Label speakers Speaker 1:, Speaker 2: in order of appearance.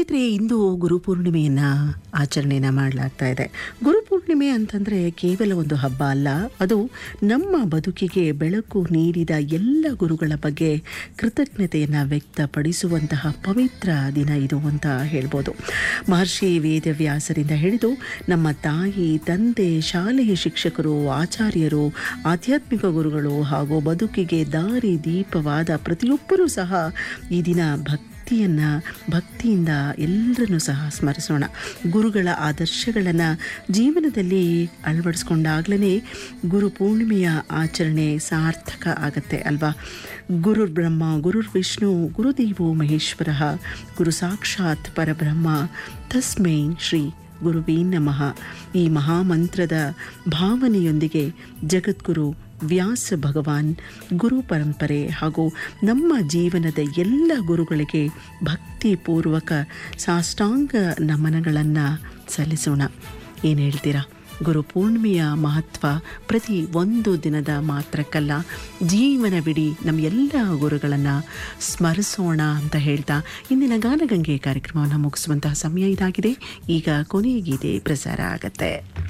Speaker 1: ಸ್ನೇಹಿತರೆ ಇಂದು ಗುರುಪೂರ್ಣಿಮೆಯನ್ನು ಆಚರಣೆಯನ್ನು ಮಾಡಲಾಗ್ತಾ ಇದೆ ಗುರುಪೂರ್ಣಿಮೆ ಅಂತಂದರೆ ಕೇವಲ ಒಂದು ಹಬ್ಬ ಅಲ್ಲ ಅದು ನಮ್ಮ ಬದುಕಿಗೆ ಬೆಳಕು ನೀಡಿದ ಎಲ್ಲ ಗುರುಗಳ ಬಗ್ಗೆ ಕೃತಜ್ಞತೆಯನ್ನು ವ್ಯಕ್ತಪಡಿಸುವಂತಹ ಪವಿತ್ರ ದಿನ ಇದು ಅಂತ ಹೇಳ್ಬೋದು ಮಹರ್ಷಿ ವೇದವ್ಯಾಸರಿಂದ ಹಿಡಿದು ನಮ್ಮ ತಾಯಿ ತಂದೆ ಶಾಲೆಯ ಶಿಕ್ಷಕರು ಆಚಾರ್ಯರು ಆಧ್ಯಾತ್ಮಿಕ ಗುರುಗಳು ಹಾಗೂ ಬದುಕಿಗೆ ದಾರಿ ದೀಪವಾದ ಪ್ರತಿಯೊಬ್ಬರೂ ಸಹ ಈ ದಿನ ಭಕ್ತಿ ಭಕ್ತಿಯನ್ನು ಭಕ್ತಿಯಿಂದ ಎಲ್ಲರನ್ನೂ ಸಹ ಸ್ಮರಿಸೋಣ ಗುರುಗಳ ಆದರ್ಶಗಳನ್ನು ಜೀವನದಲ್ಲಿ ಅಳವಡಿಸ್ಕೊಂಡಾಗ್ಲೇ ಗುರು ಪೂರ್ಣಿಮೆಯ ಆಚರಣೆ ಸಾರ್ಥಕ ಆಗತ್ತೆ ಅಲ್ವಾ ಗುರುರ್ ಬ್ರಹ್ಮ ಗುರುರ್ ವಿಷ್ಣು ಗುರುದೇವೋ ಮಹೇಶ್ವರ ಗುರು ಸಾಕ್ಷಾತ್ ಪರಬ್ರಹ್ಮ ತಸ್ಮೈ ಶ್ರೀ ಗುರುವೇ ನಮಃ ಈ ಮಹಾಮಂತ್ರದ ಭಾವನೆಯೊಂದಿಗೆ ಜಗದ್ಗುರು ವ್ಯಾಸ ಭಗವಾನ್ ಗುರು ಪರಂಪರೆ ಹಾಗೂ ನಮ್ಮ ಜೀವನದ ಎಲ್ಲ ಗುರುಗಳಿಗೆ ಭಕ್ತಿಪೂರ್ವಕ ಸಾಷ್ಟಾಂಗ ನಮನಗಳನ್ನು ಸಲ್ಲಿಸೋಣ ಏನು ಹೇಳ್ತೀರಾ ಗುರು ಪೂರ್ಣಿಮೆಯ ಮಹತ್ವ ಪ್ರತಿ ಒಂದು ದಿನದ ಮಾತ್ರಕ್ಕಲ್ಲ ಜೀವನವಿಡೀ ನಮ್ಮ ಎಲ್ಲ ಗುರುಗಳನ್ನು ಸ್ಮರಿಸೋಣ ಅಂತ ಹೇಳ್ತಾ ಇಂದಿನ ಗಾನಗಂಗೆ ಕಾರ್ಯಕ್ರಮವನ್ನು ಮುಗಿಸುವಂತಹ ಸಮಯ ಇದಾಗಿದೆ ಈಗ ಕೊನೆಯ ಗೀತೆ ಪ್ರಸಾರ ಆಗತ್ತೆ